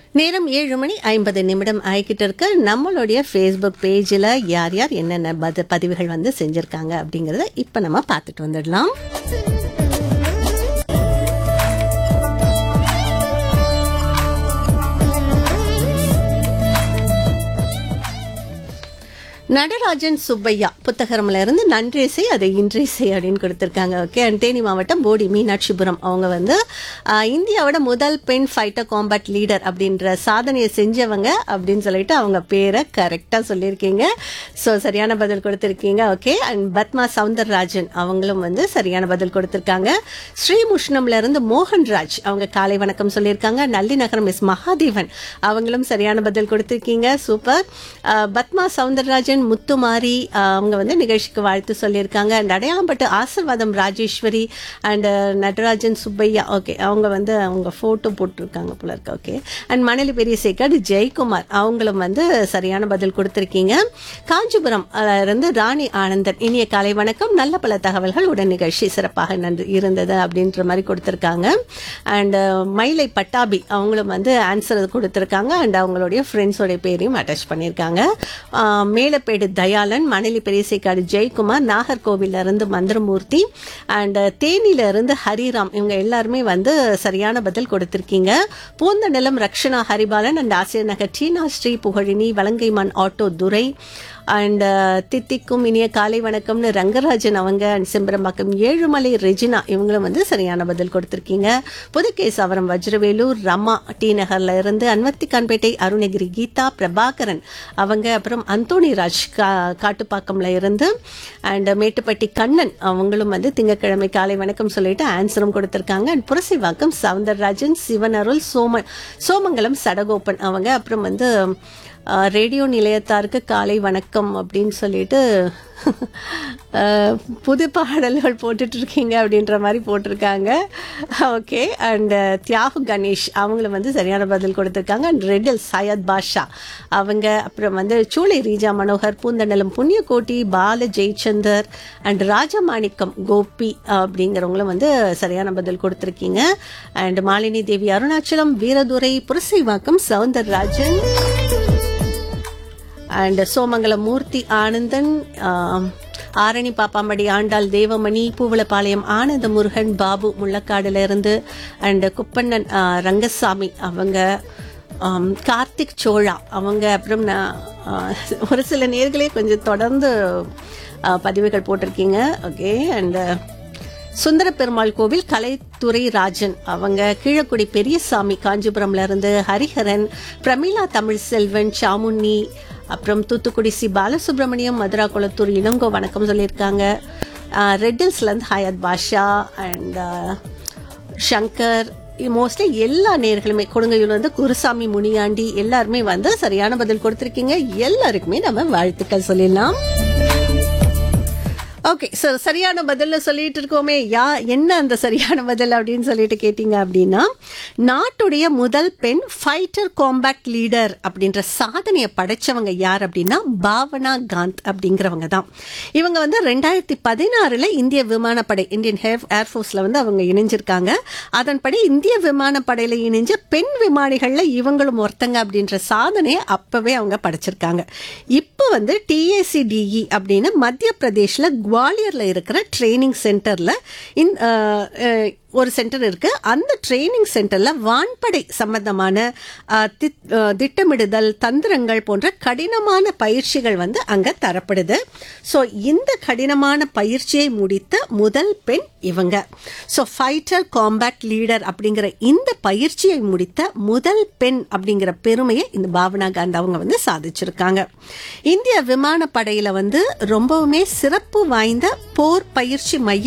நேரம் ஏழு மணி ஐம்பது நிமிடம் ஆகிக்கிட்டு இருக்க நம்மளுடைய ஃபேஸ்புக் பேஜில் யார் யார் என்னென்ன பத பதிவுகள் வந்து செஞ்சுருக்காங்க அப்படிங்கிறத இப்போ நம்ம பார்த்துட்டு வந்துடலாம் நடராஜன் சுப்பையா புத்தகரம்ல இருந்து நன்றேசை அதை இன்றேசை அப்படின்னு கொடுத்துருக்காங்க ஓகே அண்ட் தேனி மாவட்டம் போடி மீனாட்சிபுரம் அவங்க வந்து ஆஹ், இந்தியாவோட முதல் பெண் ஃபைட்டர் காம்பேட் லீடர் அப்படின்ற சாதனையை செஞ்சவங்க அப்படின்னு சொல்லிட்டு அவங்க பேரை கரெக்டாக சொல்லியிருக்கீங்க ஸோ சரியான பதில் கொடுத்துருக்கீங்க ஓகே அண்ட் பத்மா சவுந்தரராஜன் அவங்களும் வந்து சரியான பதில் கொடுத்துருக்காங்க ஸ்ரீமுஷ்ணம்ல இருந்து மோகன்ராஜ் அவங்க காலை வணக்கம் சொல்லியிருக்காங்க நல்லிநகரம் எஸ் மகாதேவன் அவங்களும் சரியான பதில் கொடுத்துருக்கீங்க சூப்பர் அஹ், பத்மா சவுந்தரராஜன் முத்துமாரி அஹ், அவங்க வந்து நிகழ்ச்சிக்கு வாழ்த்து சொல்லியிருக்காங்க and Adaiyalampattu Asirvatham Rajeswari and Natarajan Subbiah okay அவங்க வந்து அவங்க ஃபோட்டோ போட்டிருக்காங்க போல இருக்கு ஓகே அண்ட் மணலி பெரியசேகர் ஜெயக்குமார் அவங்களும் வந்து சரியான பதில் கொடுத்துருக்கீங்க காஞ்சிபுரம் அஹ், இருந்து ராணி ஆனந்தன் இனிய காலை வணக்கம் நல்ல பல தகவல்கள் உடன் நிகழ்ச்சி சிறப்பாக நன்று இருந்தது அப்படின்ற மாதிரி கொடுத்துருக்காங்க அண்ட் மயிலை பட்டாபி அவங்களும் வந்து ஆன்சர் கொடுத்துருக்காங்க அண்ட் அவங்களுடைய ஃப்ரெண்ட்ஸோடைய பேரையும் அட்டாச் பண்ணியிருக்காங்க அஹ், மேலப்பேடு தயாளன் மணலி பெரியசேக்காடு ஜெயக்குமார் நாகர்கோவில்ல இருந்து மந்திரமூர்த்தி அண்ட் தேனியில இருந்து ஹரிராம் இவங்க எல்லாருமே வந்து சரியான பதில் கொடுத்திருக்கீங்க Poonthanilam Rakshana Haribalan and Asiriyar Nagar Teena Sri Pugazhini Valangaiman auto Durai and தித்திக்கும் இனிய காலை வணக்கம்னு ரங்கராஜன் அவங்க அண்ட் செம்பரம்பாக்கம் ஏழுமலை ரெஜினா இவங்களும் வந்து சரியான பதில் கொடுத்திருக்கீங்க புதுகேசாவரம் வஜ்ரவேலூர் ரமா டி நகர்ல இருந்து அன்வத்திகான்பேட்டை அருணகிரி கீதா பிரபாகரன் அவங்க அப்புறம் அந்தோணி ராஜ் கா காட்டுப்பாக்கம்ல இருந்து அண்ட் மேட்டுப்பட்டி கண்ணன் அவங்களும் வந்து திங்கட்கிழமை காலை வணக்கம் சொல்லிட்டு ஆன்சரும் கொடுத்திருக்காங்க அண்ட் புரசிவாக்கம் சவுந்தரராஜன் சிவனருள் சோம சோமங்கலம் சடகோப்பன் அவங்க அப்புறம் வந்து அஹ், ரேடியோ நிலையத்தாருக்கு காலை வணக்கம் அப்படின்னு சொல்லிட்டு அஹ், புது பாடல்கள் போட்டுட்டு இருக்கீங்க அப்படின்ற மாதிரி போட்டிருக்காங்க ஓகே அண்ட் தியாகு கணேஷ் அவங்களும் வந்து சரியான பதில் கொடுத்துருக்காங்க அண்ட் ரெடில் சையத் பாஷா அவங்க அப்புறம் வந்து சூளை ரீஜா மனோகர் பூந்தண்டலம் புண்ணியகோட்டி பால ஜெயச்சந்தர் அண்ட் ராஜமாணிக்கம் கோபி அப்படிங்கிறவங்களும் வந்து சரியான பதில் கொடுத்துருக்கீங்க அண்ட் மாலினி தேவி அருணாச்சலம் வீரதுரை புரசைவாக்கம் சவுந்தரராஜன் அண்ட் சோமங்கலம் மூர்த்தி ஆனந்தன் ஆம், ஆரணி பாப்பாம்படி ஆண்டாள் தேவமணி பூவலப்பாளையம் ஆனந்த முருகன் பாபு முள்ளக்காடுல இருந்து அண்ட் குப்பண்ணன் ஆ, ரங்கசாமி அவங்க ஆம், கார்த்திக் சோழா அவங்க அப்புறம் நான் ஆ, ஒரு சில நேர்களே கொஞ்சம் தொடர்ந்து ஆ, பதிவுகள் போட்டிருக்கீங்க ஓகே அண்ட் சுந்தர பெருமாள் கோவில் கலைத்துறை ராஜன் அவங்க கீழக்குடி பெரியசாமி காஞ்சிபுரம்ல இருந்து ஹரிஹரன் பிரமீளா தமிழ் செல்வன் சாமுண்ணி அப்புறம் தூத்துக்குடி சி பாலசுப்ரமணியம் மதுரா குளத்தூர் இளங்கோ வணக்கம் சொல்லியிருக்காங்க ரெட்டில்ஸ்லேருந்து ஹயாத் பாஷா அண்ட் சங்கர் மோஸ்ட்லி எல்லா நேர்களுமே கொடுங்கையூர்ல இருந்து குருசாமி முனியாண்டி எல்லாருமே வந்து சரியான பதில் கொடுத்துருக்கீங்க எல்லாருக்குமே நம்ம வாழ்த்துக்கள் சொல்லிடலாம் ஓகே சார் சரியான பதில்ல சொல்லிட்டு இருக்கோமே யா என்ன அந்த சரியான பதில் அப்படின்னு சொல்லிட்டு கேட்டீங்க அப்படின்னா நாட்டுடைய முதல் பெண் ஃபைட்டர் காம்பேட் லீடர் அப்படின்ற சாதனையை படைச்சவங்க யார் அப்படின்னா பாவனா காந்த் அப்படிங்கிறவங்க தான் இவங்க வந்து ரெண்டாயிரத்தி பதினாறுல இந்திய விமானப்படை இந்தியன் ஏர் ஏர்ஃபோர்ஸ்ல வந்து அவங்க இணைஞ்சிருக்காங்க அதன்படி இந்திய விமானப்படையில இணைஞ்ச பெண் விமானிகள்ல இவங்களும் ஒருத்தங்க அப்படின்ற சாதனையை அப்பவே அவங்க படைச்சிருக்காங்க இப்போ வந்து டிஏசிடிஇ அப்படின்னு மத்திய பிரதேஷ்ல குவாலியர்ல இருக்கிற ட்ரைனிங் சென்டர்ல இந் அஹ், அஹ், ஒரு சென்டர் இருக்கு அந்த ட்ரைனிங் சென்டர்ல வான்படை சம்பந்தமான அஹ், தித்- அஹ், திட்டமிடுதல் தந்திரங்கள் போன்ற கடினமான பயிற்சிகள் வந்து அங்க தரப்படுது ஸோ இந்த கடினமான பயிற்சியை முடித்த முதல் பெண் இவங்க ஸோ ஃபைட்டர் காம்பேட் லீடர் அப்படிங்கிற இந்த பயிற்சியை முடித்த முதல் பெண் அப்படிங்கிற பெருமையை இந்த பாவனா காந்த் அவங்க வந்து சாதிச்சிருக்காங்க இந்திய விமானப்படையில வந்து ரொம்பவுமே சிறப்பு வாய்ந்த போர் பயிற்சி மையம்